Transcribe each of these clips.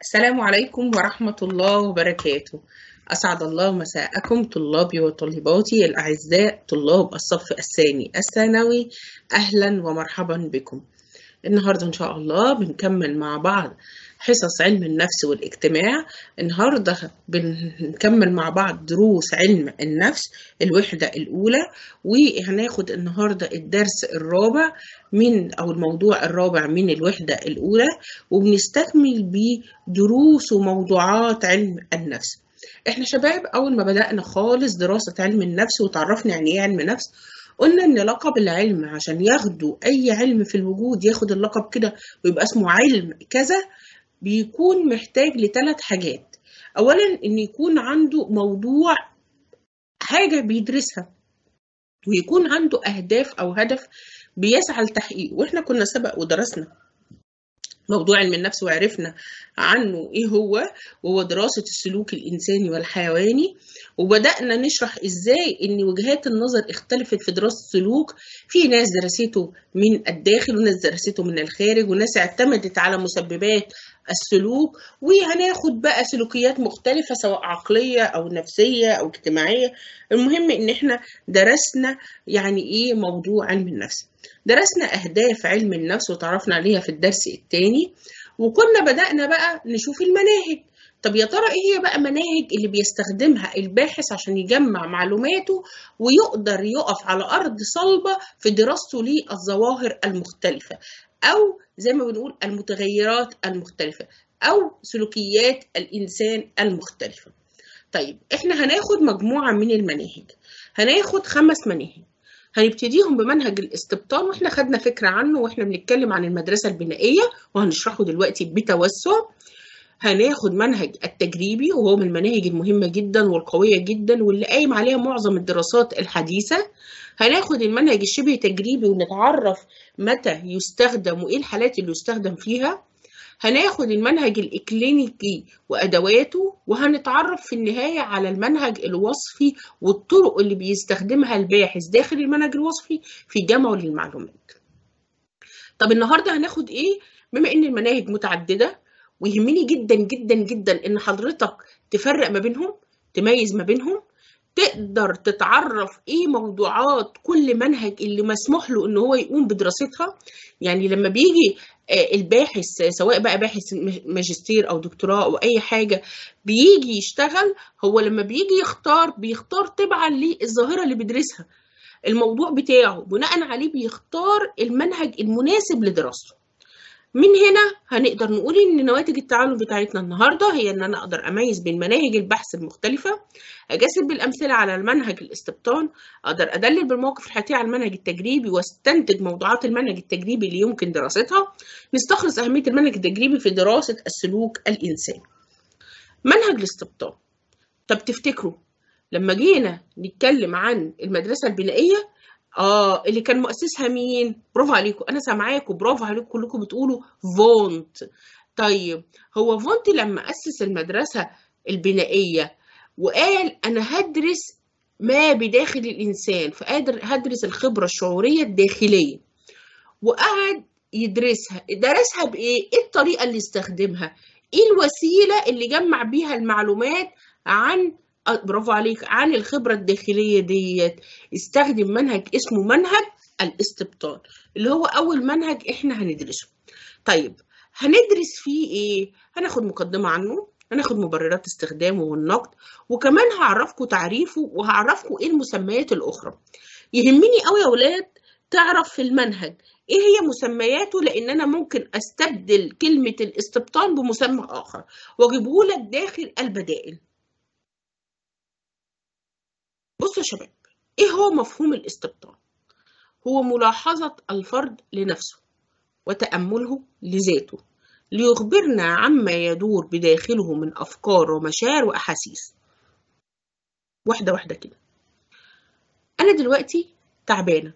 السلام عليكم ورحمة الله وبركاته أسعد الله مساءكم طلابي وطالباتي الأعزاء طلاب الصف الثاني الثانوي أهلا ومرحبا بكم النهاردة إن شاء الله بنكمل مع بعض حصص علم النفس والاجتماع النهاردة بنكمل مع بعض دروس علم النفس الوحدة الأولى وهناخد النهاردة الدرس الرابع من أو الموضوع الرابع من الوحدة الأولى وبنستكمل بيه دروس وموضوعات علم النفس احنا شباب أول ما بدأنا خالص دراسة علم النفس وتعرفنا يعني إيه علم نفس قلنا ان لقب العلم عشان ياخدوا اي علم في الوجود ياخد اللقب كده ويبقى اسمه علم كذا بيكون محتاج لثلاث حاجات اولا ان يكون عنده موضوع حاجه بيدرسها ويكون عنده اهداف او هدف بيسعى لتحقيقه واحنا كنا سبق ودرسنا موضوع علم النفس وعرفنا عنه ايه هو وهو دراسة السلوك الإنساني والحيواني وبدأنا نشرح ازاي ان وجهات النظر اختلفت في دراسة السلوك في ناس درسته من الداخل وناس درسته من الخارج وناس اعتمدت على مسببات السلوك وهناخد بقى سلوكيات مختلفة سواء عقلية أو نفسية أو اجتماعية المهم إن إحنا درسنا يعني إيه موضوع علم النفس درسنا أهداف علم النفس وتعرفنا عليها في الدرس الثاني وكنا بدأنا بقى نشوف المناهج طب يا ترى ايه هي بقى مناهج اللي بيستخدمها الباحث عشان يجمع معلوماته ويقدر يقف على ارض صلبه في دراسته للظواهر المختلفه او زي ما بنقول المتغيرات المختلفه او سلوكيات الانسان المختلفه طيب احنا هناخد مجموعه من المناهج هناخد خمس مناهج هنبتديهم بمنهج الاستبطان واحنا خدنا فكره عنه واحنا بنتكلم عن المدرسه البنائيه وهنشرحه دلوقتي بتوسع هناخد منهج التجريبي وهو من المناهج المهمة جدا والقوية جدا واللي قايم عليها معظم الدراسات الحديثة هناخد المنهج الشبه تجريبي ونتعرف متى يستخدم وإيه الحالات اللي يستخدم فيها هناخد المنهج الإكلينيكي وأدواته وهنتعرف في النهاية على المنهج الوصفي والطرق اللي بيستخدمها الباحث داخل المنهج الوصفي في جمعه للمعلومات طب النهاردة هناخد إيه؟ بما إن المناهج متعددة ويهمني جدا جدا جدا ان حضرتك تفرق ما بينهم تميز ما بينهم تقدر تتعرف ايه موضوعات كل منهج اللي مسموح له ان هو يقوم بدراستها يعني لما بيجي الباحث سواء بقى باحث ماجستير او دكتوراه او اي حاجه بيجي يشتغل هو لما بيجي يختار بيختار تبعا للظاهره اللي بيدرسها الموضوع بتاعه بناء عليه بيختار المنهج المناسب لدراسته من هنا هنقدر نقول ان نواتج التعلم بتاعتنا النهارده هي ان انا اقدر اميز بين مناهج البحث المختلفه اجسد بالامثله على المنهج الاستبطان اقدر ادلل بالمواقف الحياتيه على المنهج التجريبي واستنتج موضوعات المنهج التجريبي اللي يمكن دراستها نستخلص اهميه المنهج التجريبي في دراسه السلوك الانساني منهج الاستبطان طب تفتكروا لما جينا نتكلم عن المدرسه البنائيه اه اللي كان مؤسسها مين برافو عليكم انا سامعاكم برافو عليكم كلكم بتقولوا فونت طيب هو فونت لما اسس المدرسه البنائيه وقال انا هدرس ما بداخل الانسان فقادر هدرس الخبره الشعوريه الداخليه وقعد يدرسها درسها بايه ايه الطريقه اللي استخدمها ايه الوسيله اللي جمع بيها المعلومات عن برافو عليك عن الخبرة الداخلية ديت استخدم منهج اسمه منهج الاستبطان اللي هو أول منهج إحنا هندرسه طيب هندرس فيه إيه؟ هناخد مقدمة عنه هناخد مبررات استخدامه والنقد وكمان هعرفكم تعريفه وهعرفكم إيه المسميات الأخرى يهمني قوي يا ولاد تعرف في المنهج ايه هي مسمياته لان انا ممكن استبدل كلمه الاستبطان بمسمى اخر واجيبه لك داخل البدائل بصوا يا شباب ايه هو مفهوم الاستبطان هو ملاحظة الفرد لنفسه وتأمله لذاته ليخبرنا عما يدور بداخله من أفكار ومشاعر وأحاسيس واحدة واحدة كده أنا دلوقتي تعبانة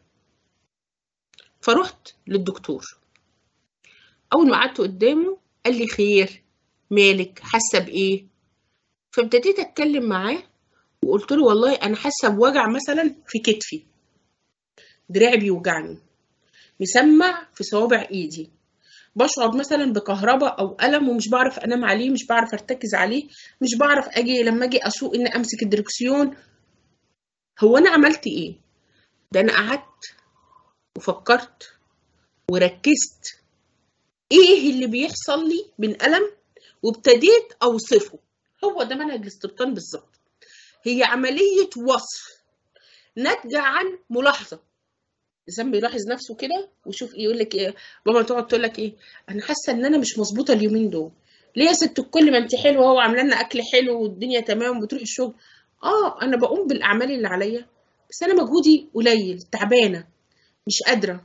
فرحت للدكتور أول ما قعدت قدامه قال لي خير مالك حاسة بإيه فابتديت أتكلم معاه وقلت له والله انا حاسه بوجع مثلا في كتفي دراعي بيوجعني مسمع في صوابع ايدي بشعر مثلا بكهرباء او الم ومش بعرف انام عليه مش بعرف ارتكز عليه مش بعرف اجي لما اجي اسوق ان امسك الدركسيون هو انا عملت ايه ده انا قعدت وفكرت وركزت ايه اللي بيحصل لي من الم وابتديت اوصفه هو ده منهج الاستبطان بالظبط هي عمليه وصف ناتجه عن ملاحظه الانسان بيلاحظ نفسه كده ويشوف ايه يقول لك ايه ماما تقعد تقول لك ايه انا حاسه ان انا مش مظبوطه اليومين دول ليه يا ست الكل ما انت حلوه اهو عامله لنا اكل حلو والدنيا تمام وبتروحي الشغل اه انا بقوم بالاعمال اللي عليا بس انا مجهودي قليل تعبانه مش قادره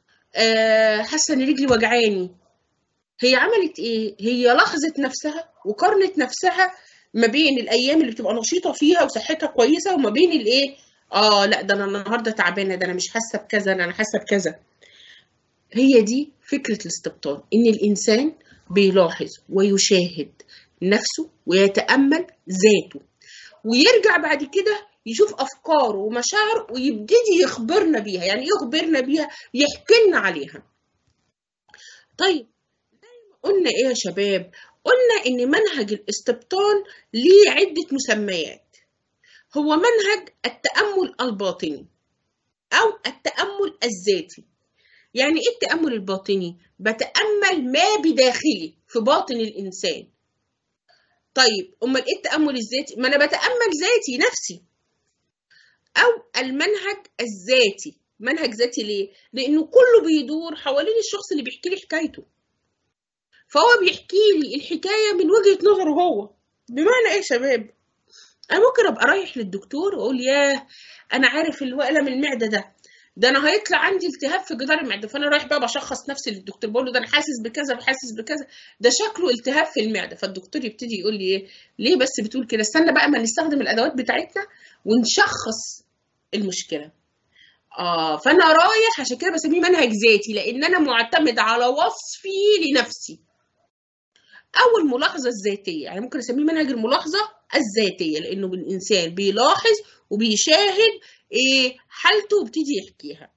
آه حاسه ان رجلي وجعاني هي عملت ايه هي لاحظت نفسها وقارنت نفسها ما بين الايام اللي بتبقى نشيطه فيها وصحتها كويسه وما بين الايه اه لا ده انا النهارده تعبانه ده انا مش حاسه بكذا انا حاسه بكذا هي دي فكره الاستبطان ان الانسان بيلاحظ ويشاهد نفسه ويتامل ذاته ويرجع بعد كده يشوف افكاره ومشاعره ويبتدي يخبرنا بيها يعني ايه يخبرنا بيها يحكي لنا عليها طيب قلنا ايه يا شباب قلنا ان منهج الاستبطان ليه عده مسميات هو منهج التامل الباطني او التامل الذاتي يعني ايه التامل الباطني بتامل ما بداخلي في باطن الانسان طيب امال ايه التامل الذاتي ما انا بتامل ذاتي نفسي او المنهج الذاتي منهج ذاتي ليه لانه كله بيدور حوالين الشخص اللي بيحكي لي حكايته فهو بيحكي لي الحكايه من وجهه نظره هو بمعنى ايه يا شباب انا ممكن ابقى رايح للدكتور واقول ياه انا عارف الالم المعده ده ده انا هيطلع عندي التهاب في جدار المعده فانا رايح بقى بشخص نفسي للدكتور بقول له ده انا حاسس بكذا وحاسس بكذا ده شكله التهاب في المعده فالدكتور يبتدي يقول لي ايه ليه بس بتقول كده استنى بقى ما نستخدم الادوات بتاعتنا ونشخص المشكله اه فانا رايح عشان كده بسميه منهج ذاتي لان انا معتمد على وصفي لنفسي او الملاحظه الذاتيه يعني ممكن اسميه منهج الملاحظه الذاتيه لانه الانسان بيلاحظ وبيشاهد ايه حالته وبيبتدي يحكيها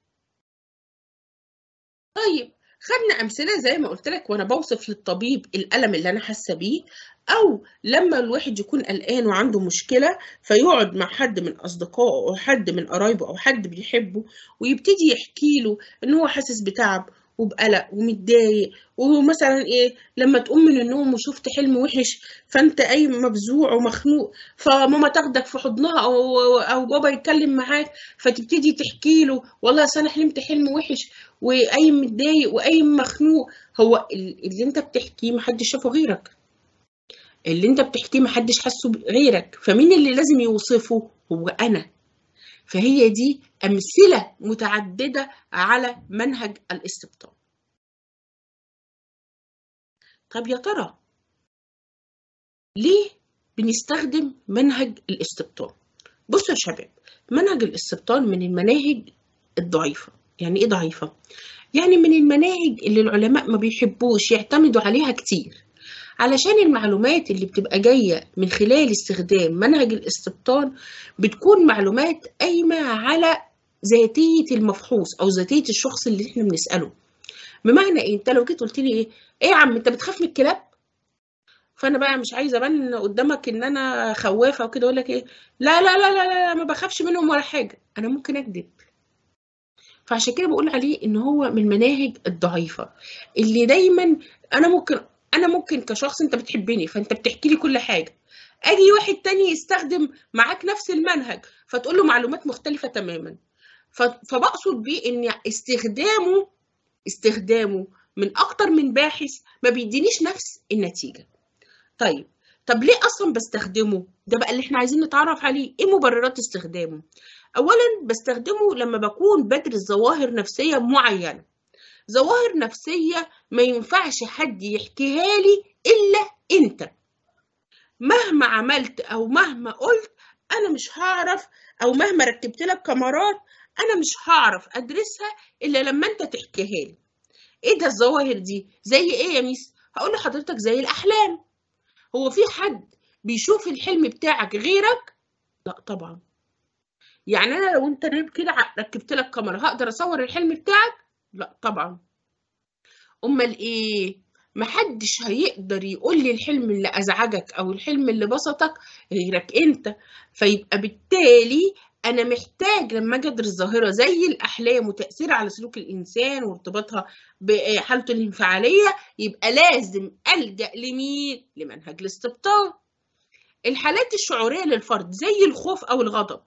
طيب خدنا امثله زي ما قلت لك وانا بوصف للطبيب الالم اللي انا حاسه بيه او لما الواحد يكون قلقان وعنده مشكله فيقعد مع حد من اصدقائه او حد من قرايبه او حد بيحبه ويبتدي يحكي له ان هو حاسس بتعب وبقلق ومتضايق ومثلا ايه لما تقوم من النوم وشفت حلم وحش فانت قايم مفزوع ومخنوق فماما تاخدك في حضنها او او بابا يتكلم معاك فتبتدي تحكي له والله انا حلمت حلم وحش وقايم متضايق وقايم مخنوق هو اللي انت بتحكيه محدش شافه غيرك اللي انت بتحكيه محدش حاسه غيرك فمين اللي لازم يوصفه هو انا فهي دي أمثلة متعددة على منهج الاستبطان طب يا ترى ليه بنستخدم منهج الاستبطان بصوا يا شباب منهج الاستبطان من المناهج الضعيفة يعني ايه ضعيفة؟ يعني من المناهج اللي العلماء ما بيحبوش يعتمدوا عليها كتير علشان المعلومات اللي بتبقى جاية من خلال استخدام منهج الاستبطان بتكون معلومات قايمة على ذاتية المفحوص أو ذاتية الشخص اللي احنا بنسأله بمعنى ايه انت لو جيت قلت لي ايه ايه يا عم انت بتخاف من الكلاب فانا بقى مش عايزه ابان قدامك ان انا خوافه وكده اقول لك ايه لا لا لا لا لا ما بخافش منهم ولا حاجه انا ممكن اكذب فعشان كده بقول عليه ان هو من المناهج الضعيفه اللي دايما انا ممكن انا ممكن كشخص انت بتحبني فانت بتحكي لي كل حاجه اجي واحد تاني يستخدم معاك نفس المنهج فتقول له معلومات مختلفه تماما فبقصد بيه ان استخدامه استخدامه من اكتر من باحث ما بيدينيش نفس النتيجه طيب طب ليه اصلا بستخدمه ده بقى اللي احنا عايزين نتعرف عليه ايه مبررات استخدامه اولا بستخدمه لما بكون بدرس ظواهر نفسيه معينه ظواهر نفسيه ما ينفعش حد يحكيها لي الا انت مهما عملت او مهما قلت انا مش هعرف او مهما ركبت لك كاميرات انا مش هعرف ادرسها الا لما انت تحكيها لي ايه ده الظواهر دي زي ايه يا ميس هقول لحضرتك زي الاحلام هو في حد بيشوف الحلم بتاعك غيرك لا طبعا يعني انا لو انت نايم كده ركبت لك كاميرا هقدر اصور الحلم بتاعك لا طبعا امال ايه محدش هيقدر يقول لي الحلم اللي ازعجك او الحلم اللي بسطك غيرك انت فيبقى بالتالي انا محتاج لما اجي ادرس ظاهره زي الاحلام وتاثيرها على سلوك الانسان وارتباطها بحالته الانفعاليه يبقى لازم الجا لمين لمنهج الاستبطان الحالات الشعوريه للفرد زي الخوف او الغضب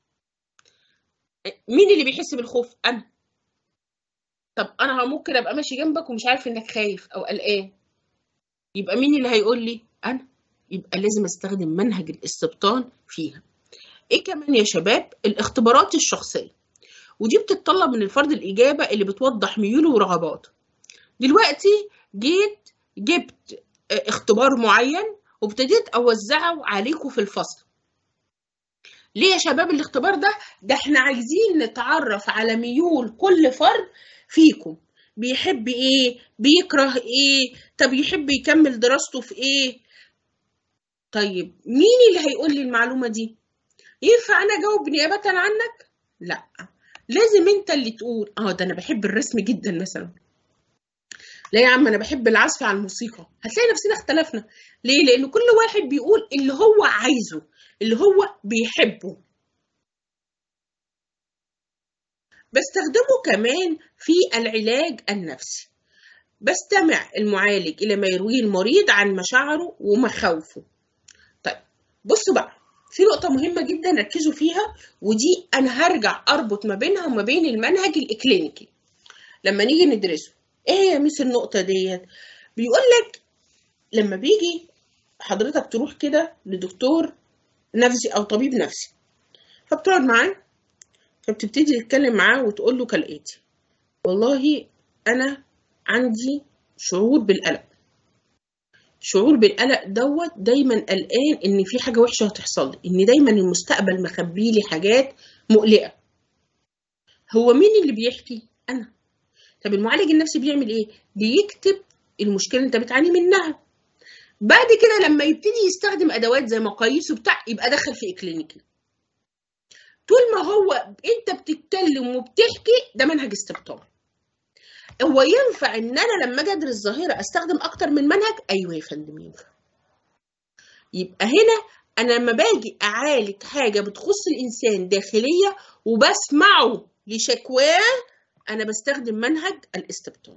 مين اللي بيحس بالخوف انا طب انا ممكن ابقى ماشي جنبك ومش عارف انك خايف او قلقان يبقى مين اللي هيقول لي انا يبقى لازم استخدم منهج الاستبطان فيها ايه كمان يا شباب الاختبارات الشخصيه ودي بتتطلب من الفرد الاجابه اللي بتوضح ميوله ورغباته دلوقتي جيت جبت اختبار معين وابتديت اوزعه عليكم في الفصل ليه يا شباب الاختبار ده ده احنا عايزين نتعرف على ميول كل فرد فيكم بيحب ايه بيكره ايه طب يحب يكمل دراسته في ايه طيب مين اللي هيقول لي المعلومه دي ينفع انا اجاوب نيابه عنك لا لازم انت اللي تقول اه ده انا بحب الرسم جدا مثلا لا يا عم انا بحب العزف على الموسيقى هتلاقي نفسنا اختلفنا ليه لان كل واحد بيقول اللي هو عايزه اللي هو بيحبه بستخدمه كمان في العلاج النفسي بستمع المعالج إلى ما يرويه المريض عن مشاعره ومخاوفه طيب بصوا بقى في نقطة مهمة جدا ركزوا فيها ودي أنا هرجع أربط ما بينها وما بين المنهج الإكلينيكي لما نيجي ندرسه إيه هي ميس النقطة ديت بيقول لك لما بيجي حضرتك تروح كده لدكتور نفسي أو طبيب نفسي فبتقعد معاه فبتبتدي تتكلم معاه وتقول له كالآتي والله أنا عندي شعور بالقلق شعور بالقلق دوت دايما قلقان ان في حاجه وحشه هتحصل لي ان دايما المستقبل مخبي لي حاجات مقلقه هو مين اللي بيحكي انا طب المعالج النفسي بيعمل ايه بيكتب المشكله اللي انت بتعاني منها بعد كده لما يبتدي يستخدم ادوات زي مقاييس وبتاع يبقى دخل في اكلينيكي طول ما هو انت بتتكلم وبتحكي ده منهج استبطان هو ينفع ان انا لما اجي ادرس ظاهره استخدم اكتر من منهج ايوه يا فندم ينفع يبقى هنا انا لما باجي اعالج حاجه بتخص الانسان داخليه وبسمعه لشكواه انا بستخدم منهج الاستبطان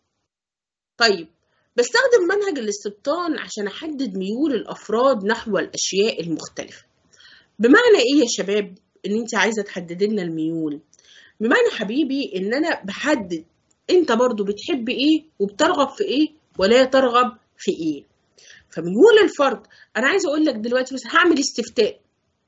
طيب بستخدم منهج الاستبطان عشان احدد ميول الافراد نحو الاشياء المختلفه بمعنى ايه يا شباب ان انت عايزه تحددي لنا الميول بمعنى حبيبي ان انا بحدد انت برضو بتحب ايه وبترغب في ايه ولا ترغب في ايه فميول الفرد انا عايزه اقول لك دلوقتي بس هعمل استفتاء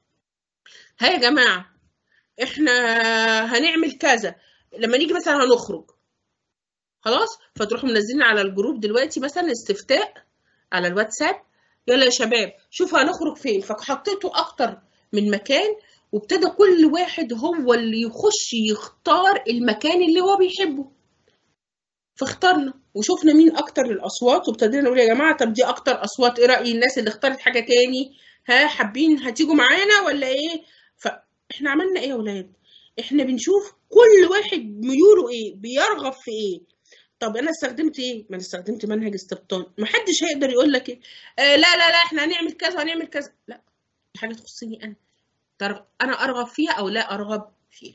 ها يا جماعه احنا هنعمل كذا لما نيجي مثلا هنخرج خلاص فتروحوا منزلين على الجروب دلوقتي مثلا استفتاء على الواتساب يلا يا شباب شوفوا هنخرج فين فحطيتوا اكتر من مكان وابتدى كل واحد هو اللي يخش يختار المكان اللي هو بيحبه فاخترنا وشفنا مين اكتر الاصوات وابتدينا نقول يا جماعه طب دي اكتر اصوات ايه راي الناس اللي اختارت حاجه تاني ها حابين هتيجوا معانا ولا ايه فاحنا عملنا ايه يا ولاد احنا بنشوف كل واحد ميوله ايه بيرغب في ايه طب انا استخدمت ايه ما انا استخدمت منهج استبطان محدش هيقدر يقول لك ايه آه لا لا لا احنا هنعمل كذا وهنعمل كذا لا دي حاجه تخصني انا ترغب. انا ارغب فيها او لا ارغب فيها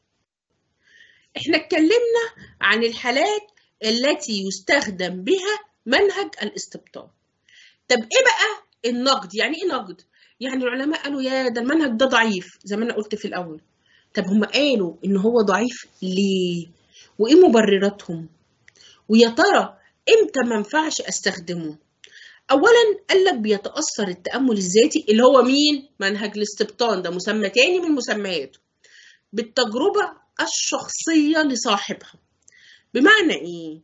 احنا اتكلمنا عن الحالات التي يستخدم بها منهج الاستبطان طب ايه بقى النقد يعني ايه نقد يعني العلماء قالوا يا ده المنهج ده ضعيف زي ما انا قلت في الاول طب هم قالوا ان هو ضعيف ليه وايه مبرراتهم ويا ترى امتى ما ينفعش استخدمه اولا قال لك بيتاثر التامل الذاتي اللي هو مين منهج الاستبطان ده مسمى تاني من مسمياته بالتجربه الشخصيه لصاحبها بمعنى ايه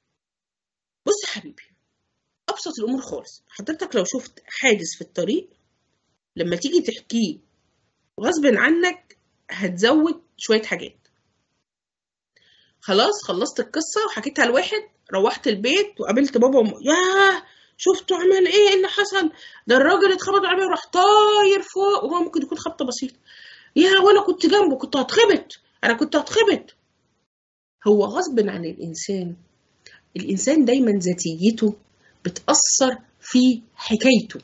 بص يا حبيبي ابسط الامور خالص حضرتك لو شفت حادث في الطريق لما تيجي تحكيه غصب عنك هتزود شويه حاجات خلاص خلصت القصه وحكيتها لواحد روحت البيت وقابلت بابا وم... ياه شفتوا عمل ايه اللي حصل ده الراجل اتخبط عليه وراح طاير فوق وهو ممكن يكون خبطه بسيطه يا وانا كنت جنبه كنت هتخبط انا كنت هتخبط هو غصب عن الإنسان الإنسان دايما ذاتيته بتأثر في حكايته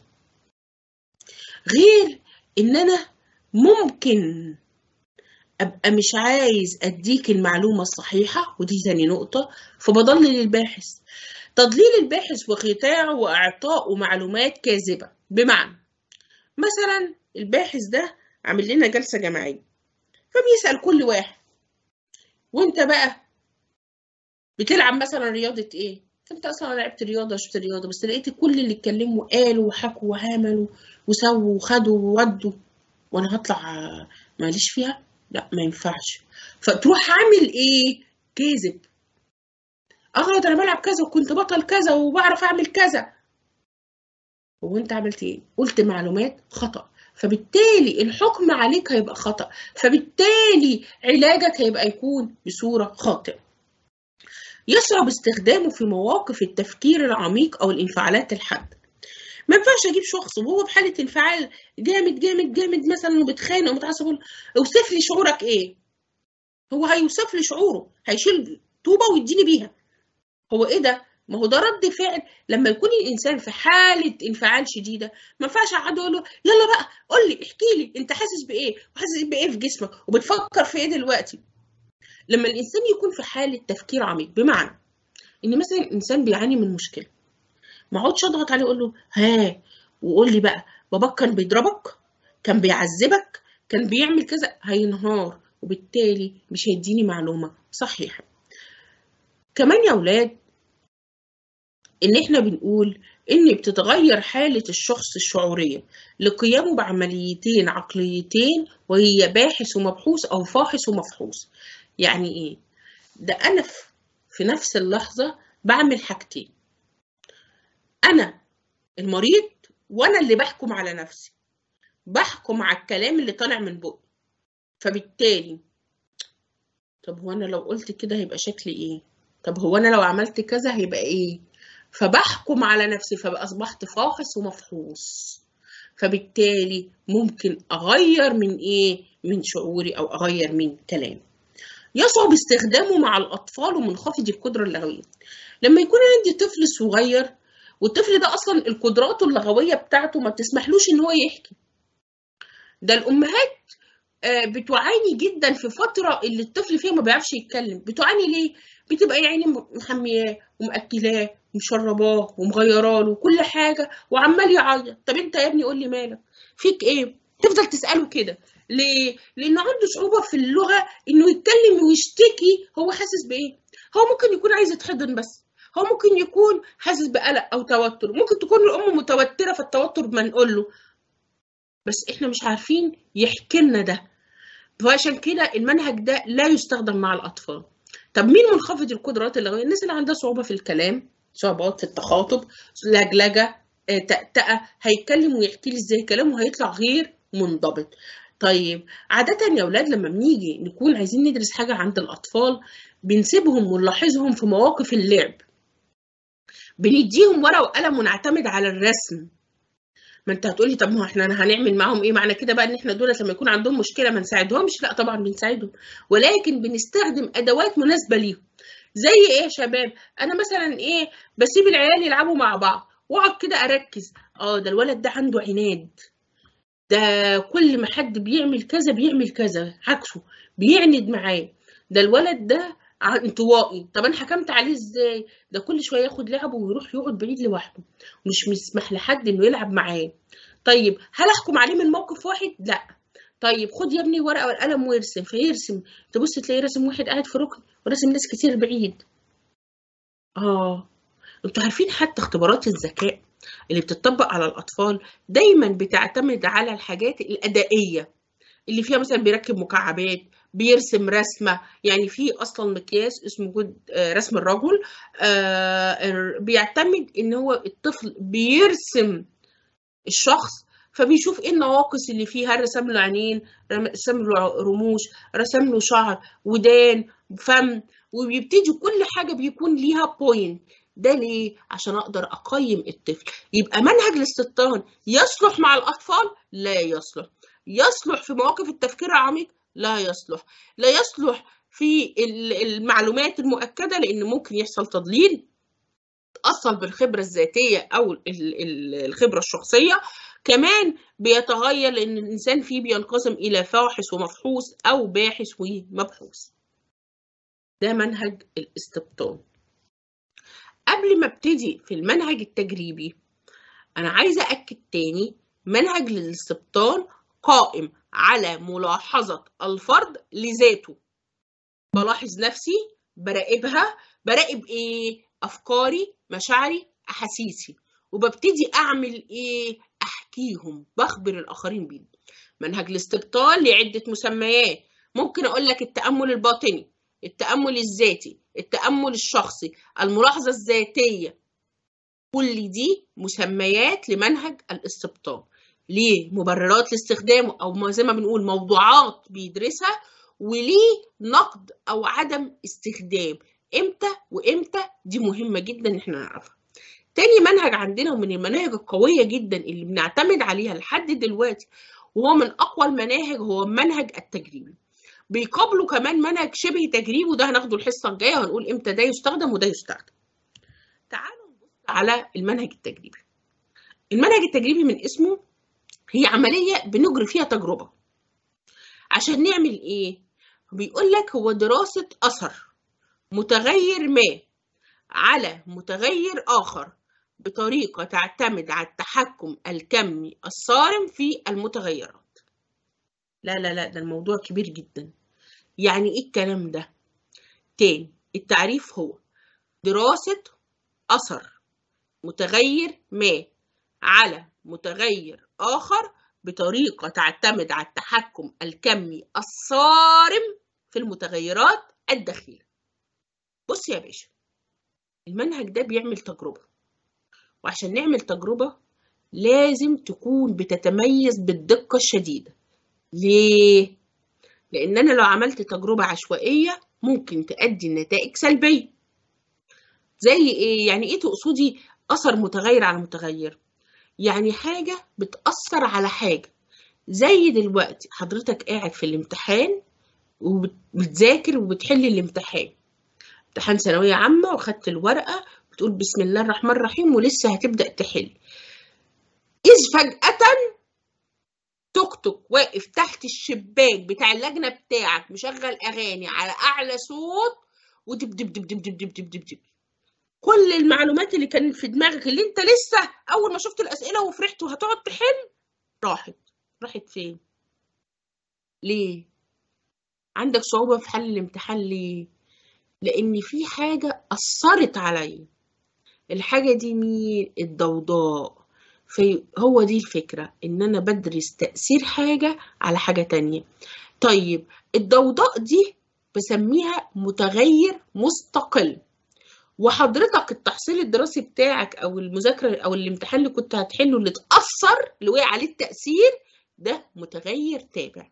غير إن أنا ممكن أبقى مش عايز أديك المعلومة الصحيحة ودي تاني نقطة فبضلل الباحث تضليل الباحث وخداعه وإعطائه معلومات كاذبة بمعنى مثلا الباحث ده عامل لنا جلسة جماعية فبيسأل كل واحد وانت بقى بتلعب مثلا رياضة ايه؟ انت اصلا لعبت رياضة شفت رياضة بس لقيت كل اللي اتكلموا قالوا وحكوا وعملوا وسووا وخدوا وودوا وانا هطلع ماليش فيها؟ لا ما ينفعش فتروح عامل ايه؟ كذب اه ده انا بلعب كذا وكنت بطل كذا وبعرف اعمل كذا هو انت عملت ايه؟ قلت معلومات خطأ فبالتالي الحكم عليك هيبقى خطأ فبالتالي علاجك هيبقى يكون بصورة خاطئة يصعب استخدامه في مواقف التفكير العميق أو الانفعالات الحادة ما ينفعش اجيب شخص وهو بحاله انفعال جامد جامد جامد مثلا وبيتخانق ومتعصب اوصف لي شعورك ايه هو هيوصف لي شعوره هيشيل طوبه ويديني بيها هو ايه ده ما هو ده رد فعل لما يكون الانسان في حاله انفعال شديده ما ينفعش اقعد اقول له يلا بقى قول لي احكي لي انت حاسس بايه وحاسس بايه في جسمك وبتفكر في ايه دلوقتي لما الانسان يكون في حاله تفكير عميق بمعنى ان مثلا الانسان بيعاني من مشكله ما اقعدش اضغط عليه اقول له ها وقول لي بقى باباك كان بيضربك كان بيعذبك كان بيعمل كذا هينهار وبالتالي مش هيديني معلومه صحيحه كمان يا اولاد ان احنا بنقول ان بتتغير حالة الشخص الشعورية لقيامه بعمليتين عقليتين وهي باحث ومبحوث او فاحص ومفحوص يعني ايه ده انا في نفس اللحظة بعمل حاجتين انا المريض وانا اللي بحكم على نفسي بحكم على الكلام اللي طالع من بقي فبالتالي طب هو انا لو قلت كده هيبقى شكلي ايه طب هو انا لو عملت كذا هيبقى ايه فبحكم على نفسي فبقى اصبحت فاحص ومفحوص فبالتالي ممكن اغير من ايه من شعوري او اغير من كلامي يصعب استخدامه مع الاطفال ومنخفض القدره اللغويه لما يكون عندي طفل صغير والطفل ده اصلا القدرات اللغويه بتاعته ما بتسمحلوش ان هو يحكي ده الامهات بتعاني جدا في فتره اللي الطفل فيها ما بيعرفش يتكلم بتعاني ليه بتبقى يا عيني محمياه ومأكلاه ومشرباه ومغيراه له كل حاجه وعمال يعيط طب انت يا ابني قول لي مالك فيك ايه تفضل تساله كده ليه لانه عنده صعوبه في اللغه انه يتكلم ويشتكي هو حاسس بايه هو ممكن يكون عايز يتحضن بس هو ممكن يكون حاسس بقلق او توتر ممكن تكون الام متوتره فالتوتر بنقول له بس احنا مش عارفين يحكي لنا ده فعشان كده المنهج ده لا يستخدم مع الاطفال طب مين منخفض القدرات اللغويه الناس اللي عندها صعوبه في الكلام صعوبات في التخاطب لجلجه تأتأة هيتكلم ويحكي لي ازاي كلامه هيطلع غير منضبط طيب عادة يا أولاد لما بنيجي نكون عايزين ندرس حاجة عند الأطفال بنسيبهم ونلاحظهم في مواقف اللعب بنديهم ورقة وقلم ونعتمد على الرسم ما انت هتقولي طب ما احنا هنعمل معاهم ايه معنى كده بقى ان احنا دول لما يكون عندهم مشكله ما نساعدهمش لا طبعا بنساعدهم ولكن بنستخدم ادوات مناسبه ليهم زي ايه يا شباب انا مثلا ايه بسيب العيال يلعبوا مع بعض واقعد كده اركز اه ده الولد ده عنده عناد ده كل ما حد بيعمل كذا بيعمل كذا عكسه بيعند معاه ده الولد ده انطوائي طب انا حكمت عليه ازاي ده كل شويه ياخد لعبه ويروح يقعد بعيد لوحده مش مسمح لحد انه يلعب معاه طيب هل احكم عليه من موقف واحد لا طيب خد يا ابني ورقه والقلم وارسم فيرسم تبص تلاقي راسم واحد قاعد في ركن وراسم ناس كتير بعيد اه انتوا عارفين حتى اختبارات الذكاء اللي بتطبق على الاطفال دايما بتعتمد على الحاجات الادائيه اللي فيها مثلا بيركب مكعبات بيرسم رسمه يعني في اصلا مقياس اسمه جود رسم الرجل بيعتمد ان هو الطفل بيرسم الشخص فبيشوف ايه النواقص اللي فيه هل رسم له عينين رسم له رموش رسم له شعر ودان فم وبيبتدي كل حاجه بيكون ليها بوينت ده ليه عشان اقدر اقيم الطفل يبقى منهج الاستبطان يصلح مع الاطفال لا يصلح يصلح في مواقف التفكير العميق لا يصلح لا يصلح في المعلومات المؤكدة لأن ممكن يحصل تضليل بيتأصل بالخبرة الذاتية أو الخبرة الشخصية كمان بيتغير لأن الإنسان فيه بينقسم إلى فاحص ومفحوص أو باحث ومبحوث ده منهج الاستبطان قبل ما ابتدي في المنهج التجريبي أنا عايزة أكد تاني منهج الاستبطان قائم على ملاحظة الفرد لذاته بلاحظ نفسي براقبها براقب ايه افكاري مشاعري احاسيسي وببتدي اعمل ايه احكيهم بخبر الاخرين بيهم منهج الاستبطال لعده مسميات ممكن اقول لك التامل الباطني التامل الذاتي التامل الشخصي الملاحظه الذاتيه كل دي مسميات لمنهج الاستبطال ليه مبررات لاستخدامه او زي ما بنقول موضوعات بيدرسها وليه نقد او عدم استخدام امتى وامتى دي مهمه جدا ان احنا نعرفها تاني منهج عندنا ومن المناهج القويه جدا اللي بنعتمد عليها لحد دلوقتي وهو من اقوى المناهج هو المنهج التجريبي بيقابله كمان منهج شبه تجريبي وده هناخده الحصه الجايه وهنقول امتى ده يستخدم وده يستخدم تعالوا نبص على المنهج التجريبي المنهج التجريبي من اسمه هي عمليه بنجري فيها تجربه عشان نعمل ايه بيقول لك هو دراسة أثر متغير ما على متغير آخر بطريقة تعتمد على التحكم الكمي الصارم في المتغيرات لا لا لا ده الموضوع كبير جدا يعني ايه الكلام ده تاني التعريف هو دراسة أثر متغير ما على متغير آخر بطريقة تعتمد على التحكم الكمي الصارم في المتغيرات الداخلية بص يا باشا المنهج ده بيعمل تجربة وعشان نعمل تجربة لازم تكون بتتميز بالدقة الشديدة ليه؟ لأن أنا لو عملت تجربة عشوائية ممكن تؤدي لنتائج سلبية زي إيه؟ يعني إيه تقصدي أثر متغير على متغير؟ يعني حاجة بتأثر على حاجة زي دلوقتي حضرتك قاعد في الامتحان وبتذاكر وبتحل الامتحان امتحان ثانوية عامة وخدت الورقة بتقول بسم الله الرحمن الرحيم ولسه هتبدأ تحل إذ فجأة توك توك واقف تحت الشباك بتاع اللجنة بتاعك مشغل أغاني على أعلى صوت ودب دب دب دب دب دب دب دب, دب. كل المعلومات اللي كانت في دماغك اللي انت لسه اول ما شفت الاسئله وفرحت وهتقعد تحل راحت راحت فين ليه عندك صعوبه في حل الامتحان ليه لان في حاجه اثرت عليا الحاجه دي مين الضوضاء فهو دي الفكره ان انا بدرس تاثير حاجه على حاجه تانية طيب الضوضاء دي بسميها متغير مستقل وحضرتك التحصيل الدراسي بتاعك او المذاكره او الامتحان اللي كنت هتحله اللي اتاثر اللي وقع عليه التاثير ده متغير تابع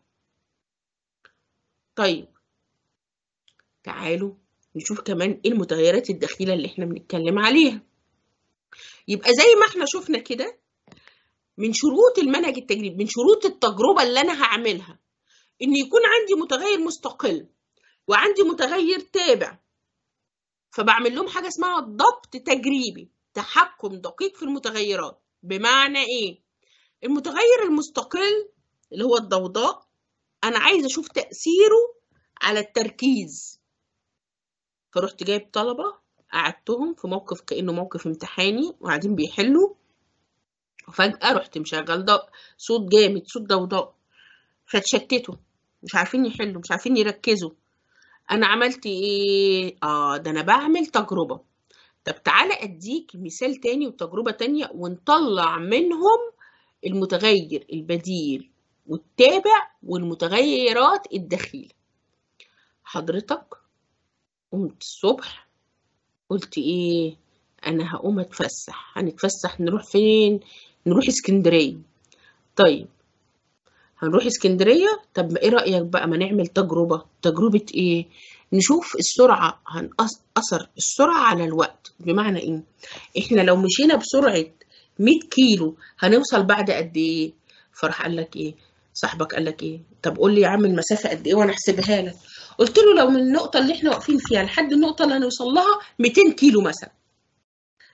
طيب تعالوا نشوف كمان ايه المتغيرات الداخليه اللي احنا بنتكلم عليها يبقى زي ما احنا شفنا كده من شروط المنهج التجريبي من شروط التجربه اللي انا هعملها ان يكون عندي متغير مستقل وعندي متغير تابع فبعمل لهم حاجه اسمها ضبط تجريبي تحكم دقيق في المتغيرات بمعنى ايه المتغير المستقل اللي هو الضوضاء انا عايزه اشوف تاثيره على التركيز فرحت جايب طلبه قعدتهم في موقف كانه موقف امتحاني وقاعدين بيحلوا وفجاه رحت مشغل ضوء صوت جامد صوت ضوضاء فتشتتوا مش عارفين يحلوا مش عارفين يركزوا انا عملت ايه اه ده انا بعمل تجربه طب تعالى اديك مثال تاني وتجربه تانية ونطلع منهم المتغير البديل والتابع والمتغيرات الداخليه حضرتك قمت الصبح قلت ايه انا هقوم اتفسح هنتفسح نروح فين نروح اسكندريه طيب هنروح اسكندريه طب ايه رايك بقى ما نعمل تجربه تجربه ايه نشوف السرعه هنأثر السرعه على الوقت بمعنى ايه احنا لو مشينا بسرعه 100 كيلو هنوصل بعد قد ايه فراح قال لك ايه صاحبك قال لك ايه طب قول لي يا عم المسافه قد ايه وانا احسبها لك قلت له لو من النقطه اللي احنا واقفين فيها لحد النقطه اللي هنوصل لها 200 كيلو مثلا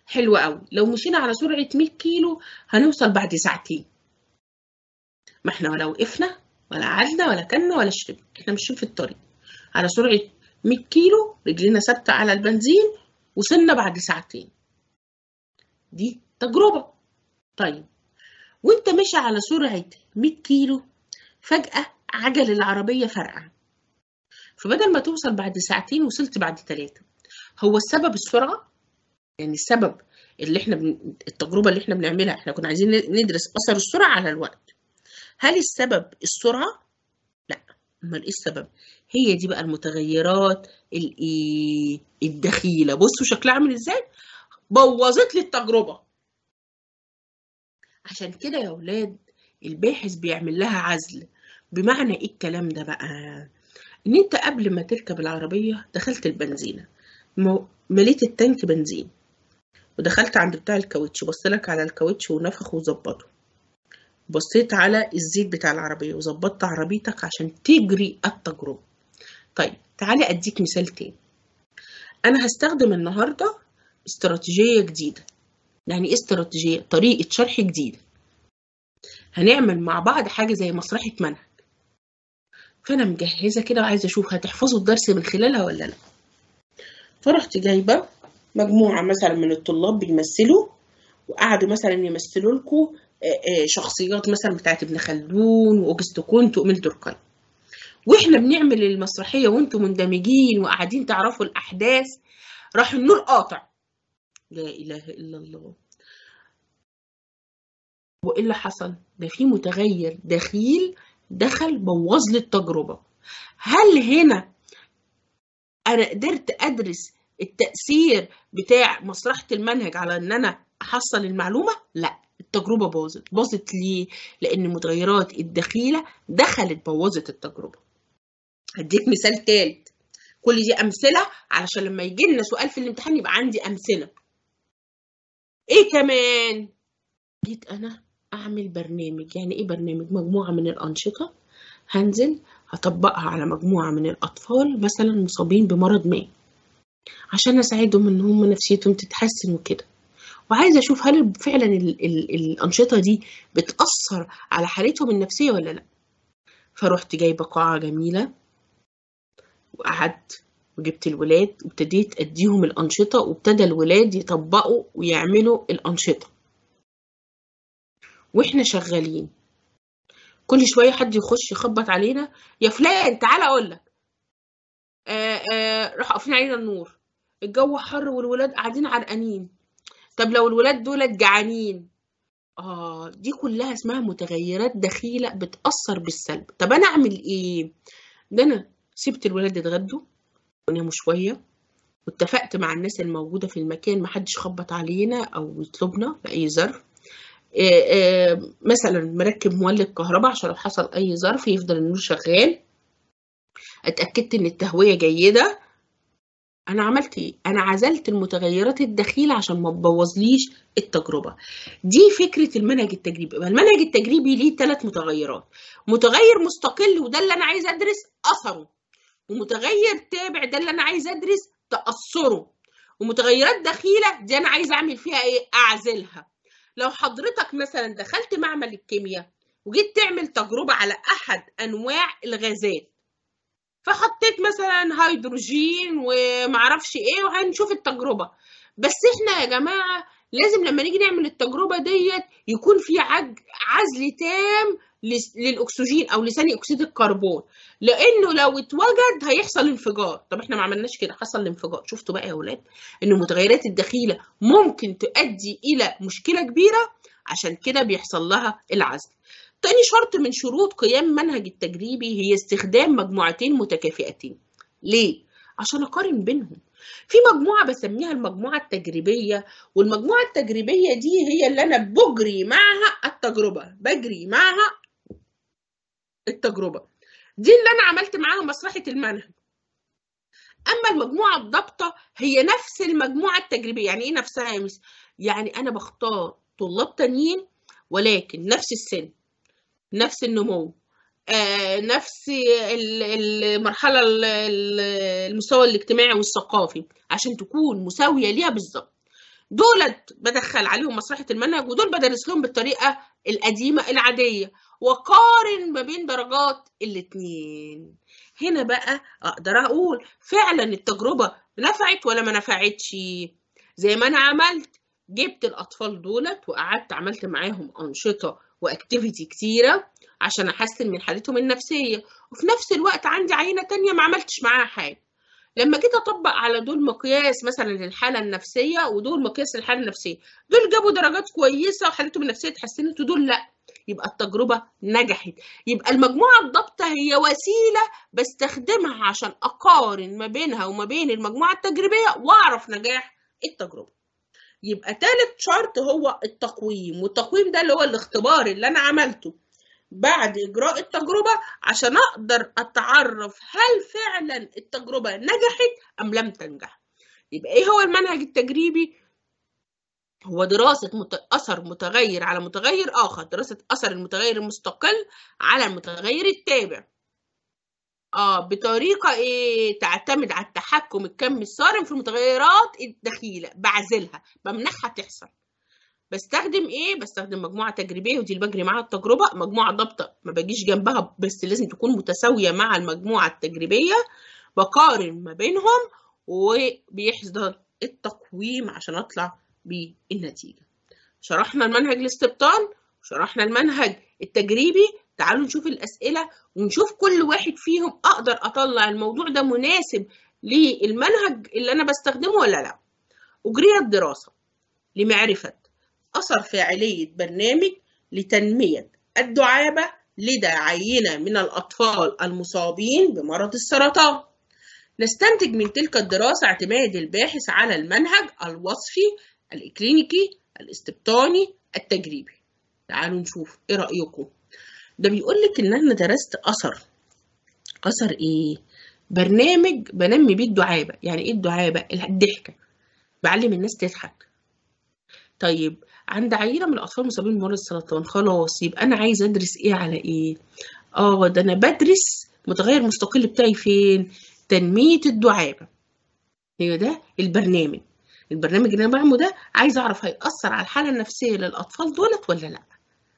حلو قوي لو مشينا على سرعة 100 كيلو هنوصل بعد ساعتين ما احنا ولا وقفنا ولا قعدنا ولا كلنا ولا شربنا احنا ماشيين في الطريق على سرعة 100 كيلو رجلينا ثابتة على البنزين وصلنا بعد ساعتين دي تجربة طيب وانت ماشي على سرعة 100 كيلو فجأة عجل العربية فرقع فبدل ما توصل بعد ساعتين وصلت بعد ثلاثة هو السبب السرعة يعني السبب اللي احنا بن... التجربة اللي احنا بنعملها احنا كنا عايزين ندرس أثر السرعة على الوقت هل السبب السرعة؟ لا امال ايه السبب؟ هي دي بقى المتغيرات الايه الدخيلة بصوا شكلها عامل ازاي؟ بوظت لي التجربة عشان كده يا ولاد الباحث بيعمل لها عزل بمعنى ايه الكلام ده بقى ان انت قبل ما تركب العربية دخلت البنزينة مليت التانك بنزين ودخلت عند بتاع الكاوتش بصلك على الكاوتش ونفخ وظبطه بصيت على الزيت بتاع العربية وظبطت عربيتك عشان تجري التجربة طيب تعالي اديك مثال تاني انا هستخدم النهاردة استراتيجية جديدة يعني ايه استراتيجية طريقة شرح جديدة هنعمل مع بعض حاجة زي مسرحة منهج فأنا مجهزة كده وعايزة أشوف هتحفظوا الدرس من خلالها ولا لأ فرحت جايبة مجموعة مثلا من الطلاب بيمثلوا وقعدوا مثلا يمثلوا لكم شخصيات مثلا بتاعت ابن خلدون وأوجست كونت وإميل دوركاي واحنا بنعمل المسرحية وانتم مندمجين وقاعدين تعرفوا الأحداث راح النور قاطع لا إله إلا الله وايه اللي حصل ده في متغير دخيل دخل بوظ لي التجربه هل هنا انا قدرت ادرس التاثير بتاع مسرحه المنهج على ان انا احصل المعلومه لا التجربه باظت باظت ليه لان المتغيرات الدخيله دخلت بوظت التجربه هديك مثال تالت كل دي امثله علشان لما يجي لنا سؤال في الامتحان يبقى عندي امثله ايه كمان جيت انا اعمل برنامج يعني ايه برنامج مجموعه من الانشطه هنزل هطبقها على مجموعه من الاطفال مثلا مصابين بمرض ما عشان اساعدهم ان هم نفسيتهم تتحسن وكده وعايزه اشوف هل فعلا ال ال الانشطه دي بتاثر على حالتهم النفسيه ولا لا فروحت جايبه قاعه جميله وقعدت وجبت الولاد وابتديت اديهم الانشطه وابتدى الولاد يطبقوا ويعملوا الانشطه واحنا شغالين كل شويه حد يخش يخبط علينا يا فلان تعالى اقول لك راح قافلين علينا النور الجو حر والولاد قاعدين عرقانين طب لو الولاد دول جعانين اه دي كلها اسمها متغيرات دخيله بتاثر بالسلب طب انا اعمل ايه ده انا سبت الولاد يتغدوا وناموا شويه واتفقت مع الناس الموجوده في المكان محدش خبط علينا او يطلبنا باي ظرف مثلا مركب مولد كهرباء عشان لو حصل اي ظرف يفضل النور شغال اتاكدت ان التهويه جيده انا عملت ايه انا عزلت المتغيرات الدخيله عشان ما تبوظليش التجربه دي فكره المنهج التجريبي المنهج التجريبي ليه ثلاث متغيرات متغير مستقل وده اللي انا عايز ادرس اثره ومتغير تابع ده اللي انا عايز ادرس تاثره ومتغيرات دخيله دي انا عايز اعمل فيها ايه اعزلها لو حضرتك مثلا دخلت معمل الكيمياء وجيت تعمل تجربة على أحد أنواع الغازات فحطيت مثلا هيدروجين ومعرفش ايه وهنشوف التجربة بس احنا يا جماعة لازم لما نيجي نعمل التجربة ديت يكون في عزل تام للأكسجين أو لثاني أكسيد الكربون لأنه لو اتوجد هيحصل انفجار طب احنا ما عملناش كده حصل الانفجار شفتوا بقى يا ولاد إن المتغيرات الدخيلة ممكن تؤدي إلى مشكلة كبيرة عشان كده بيحصل لها العزل تاني شرط من شروط قيام منهج التجريبي هي استخدام مجموعتين متكافئتين ليه؟ عشان أقارن بينهم في مجموعة بسميها المجموعة التجريبية والمجموعة التجريبية دي هي اللي أنا بجري معها التجربة بجري معها التجربة دي اللي أنا عملت معاها مسرحة المنهج أما المجموعة الضابطة هي نفس المجموعة التجريبية يعني إيه نفسها يا مس؟ يعني أنا بختار طلاب تانيين ولكن نفس السن نفس النمو آه نفس المرحلة المستوى الاجتماعي والثقافي عشان تكون مساوية ليها بالظبط دولت بدخل عليهم مصلحة المنهج ودول بدرس لهم بالطريقة القديمة العادية وقارن ما بين درجات الاتنين هنا بقى اقدر اقول فعلا التجربة نفعت ولا ما نفعتش زي ما انا عملت جبت الاطفال دولت وقعدت عملت معاهم انشطة واكتيفيتي كتيرة عشان احسن من حالتهم النفسية وفي نفس الوقت عندي عينة تانية ما عملتش معاها حاجة لما جيت اطبق على دول مقياس مثلا للحاله النفسيه ودول مقياس للحاله النفسيه دول جابوا درجات كويسه وحالتهم النفسيه اتحسنت ودول لا يبقى التجربه نجحت يبقى المجموعه الضابطه هي وسيله بستخدمها عشان اقارن ما بينها وما بين المجموعه التجريبيه واعرف نجاح التجربه يبقى تالت شرط هو التقويم والتقويم ده اللي هو الاختبار اللي انا عملته بعد إجراء التجربة عشان أقدر أتعرف هل فعلا التجربة نجحت أم لم تنجح يبقى إيه هو المنهج التجريبي؟ هو دراسة مت... أثر متغير على متغير آخر دراسة أثر المتغير المستقل على المتغير التابع آه بطريقة إيه تعتمد على التحكم الكمي الصارم في المتغيرات الدخيلة بعزلها بمنعها تحصل بستخدم ايه بستخدم مجموعه تجريبيه ودي اللي بجري معاها التجربه مجموعه ضابطه ما بجيش جنبها بس لازم تكون متساويه مع المجموعه التجريبيه بقارن ما بينهم وبيحصل التقويم عشان اطلع بالنتيجه شرحنا المنهج الاستبطان وشرحنا المنهج التجريبي تعالوا نشوف الاسئله ونشوف كل واحد فيهم اقدر اطلع الموضوع ده مناسب للمنهج اللي انا بستخدمه ولا لا اجريت دراسه لمعرفه أثر فاعلية برنامج لتنمية الدعابة لدى عينة من الأطفال المصابين بمرض السرطان نستنتج من تلك الدراسة اعتماد الباحث على المنهج الوصفي الإكلينيكي الاستبطاني التجريبي تعالوا نشوف ايه رأيكم ده بيقول لك ان انا درست اثر اثر ايه برنامج بنمي بيه الدعابة يعني ايه الدعابة الضحكة بعلم الناس تضحك طيب عند عينة من الأطفال المصابين بمرض السرطان خلاص يبقى أنا عايزة أدرس إيه على إيه؟ آه ده أنا بدرس متغير مستقل بتاعي فين؟ تنمية الدعابة هي ده البرنامج البرنامج اللي أنا بعمله ده عايزة أعرف هيأثر على الحالة النفسية للأطفال دولت ولا لأ؟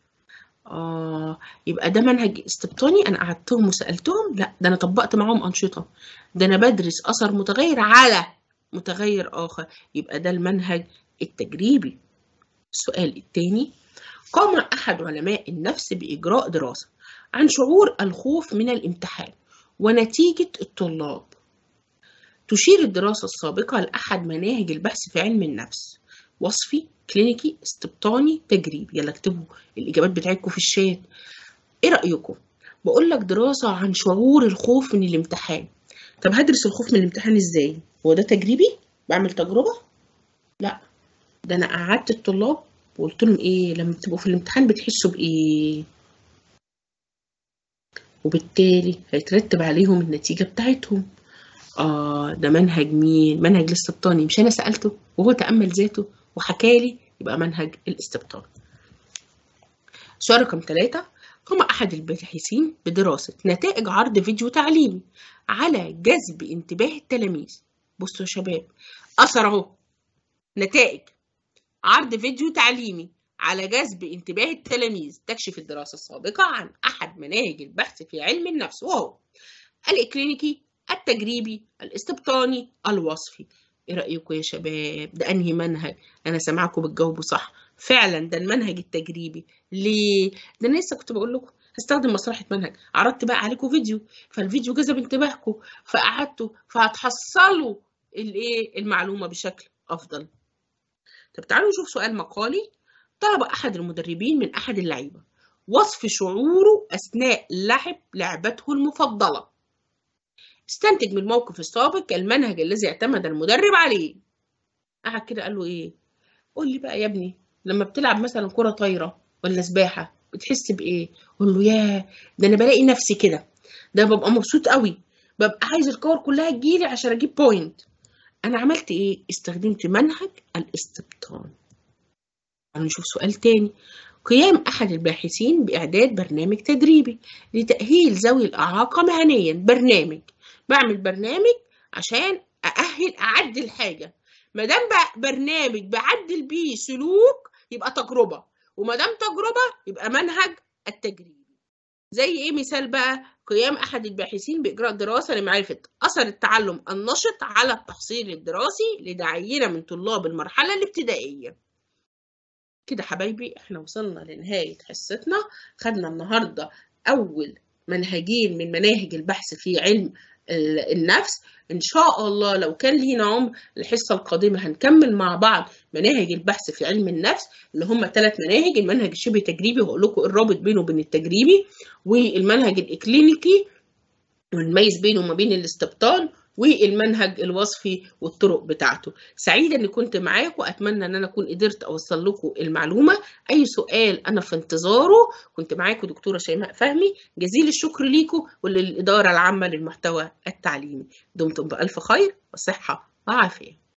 آه يبقى ده منهج استبطاني أنا قعدتهم وسألتهم؟ لأ ده أنا طبقت معاهم أنشطة ده أنا بدرس أثر متغير على متغير آخر يبقى ده المنهج التجريبي السؤال الثاني قام أحد علماء النفس بإجراء دراسة عن شعور الخوف من الامتحان ونتيجة الطلاب تشير الدراسة السابقة لأحد مناهج البحث في علم النفس وصفي كلينيكي استبطاني تجريبي يلا اكتبوا الإجابات بتاعتكم في الشات إيه رأيكم؟ بقول لك دراسة عن شعور الخوف من الامتحان طب هدرس الخوف من الامتحان ازاي؟ هو ده تجريبي؟ بعمل تجربة؟ لا ده انا قعدت الطلاب وقلت لهم ايه لما تبقوا في الامتحان بتحسوا بايه وبالتالي هيترتب عليهم النتيجة بتاعتهم اه ده منهج مين منهج الاستبطاني مش انا سألته وهو تأمل ذاته وحكالي يبقى منهج الاستبطان سؤال رقم ثلاثة قام أحد الباحثين بدراسة نتائج عرض فيديو تعليمي على جذب انتباه التلاميذ بصوا يا شباب أثر أهو نتائج عرض فيديو تعليمي على جذب انتباه التلاميذ تكشف الدراسة السابقة عن أحد مناهج البحث في علم النفس وهو الإكلينيكي التجريبي الاستبطاني الوصفي ايه رأيكم يا شباب ده أنهي منهج أنا سامعكم بتجاوبوا صح فعلا ده المنهج التجريبي ليه ده أنا لسه كنت بقول لكم هستخدم مصلحة منهج عرضت بقى عليكم فيديو فالفيديو جذب انتباهكم فقعدتوا فهتحصلوا الايه المعلومة بشكل أفضل طب تعالوا نشوف سؤال مقالي طلب أحد المدربين من أحد اللعيبة وصف شعوره أثناء لعب لعبته المفضلة استنتج من الموقف السابق المنهج الذي اعتمد المدرب عليه قعد كده قال له ايه قول لي بقى يا ابني لما بتلعب مثلا كرة طايرة ولا سباحة بتحس بايه قول له ياه ده انا بلاقي نفسي كده ده ببقى مبسوط قوي ببقى عايز الكور كلها تجيلي عشان اجيب بوينت انا عملت ايه استخدمت منهج الاستبطان نشوف سؤال تاني قيام أحد الباحثين بإعداد برنامج تدريبي لتأهيل ذوي الإعاقة مهنيا برنامج بعمل برنامج عشان أأهل أعدل حاجة ما دام برنامج بعدل بيه سلوك يبقى تجربه وما دام تجربه يبقى منهج التجريبي زي ايه مثال بقى قيام احد الباحثين باجراء دراسه لمعرفه اثر التعلم النشط على التحصيل الدراسي لدعينه من طلاب المرحله الابتدائيه كده حبايبي احنا وصلنا لنهايه حصتنا خدنا النهارده اول منهجين من مناهج البحث في علم النفس ان شاء الله لو كان لينا عمر الحصه القادمه هنكمل مع بعض مناهج البحث في علم النفس اللي هم ثلاث مناهج المنهج الشبه تجريبي وهقول لكم الرابط بينه وبين التجريبي والمنهج الاكلينيكي ونميز بينه وما بين الاستبطان والمنهج الوصفي والطرق بتاعته سعيده اني كنت معاكم واتمنى ان انا اكون قدرت اوصل لكم المعلومه اي سؤال انا في انتظاره كنت معاكم دكتوره شيماء فهمي جزيل الشكر ليكم وللاداره العامه للمحتوى التعليمي دمتم بالف خير وصحه وعافيه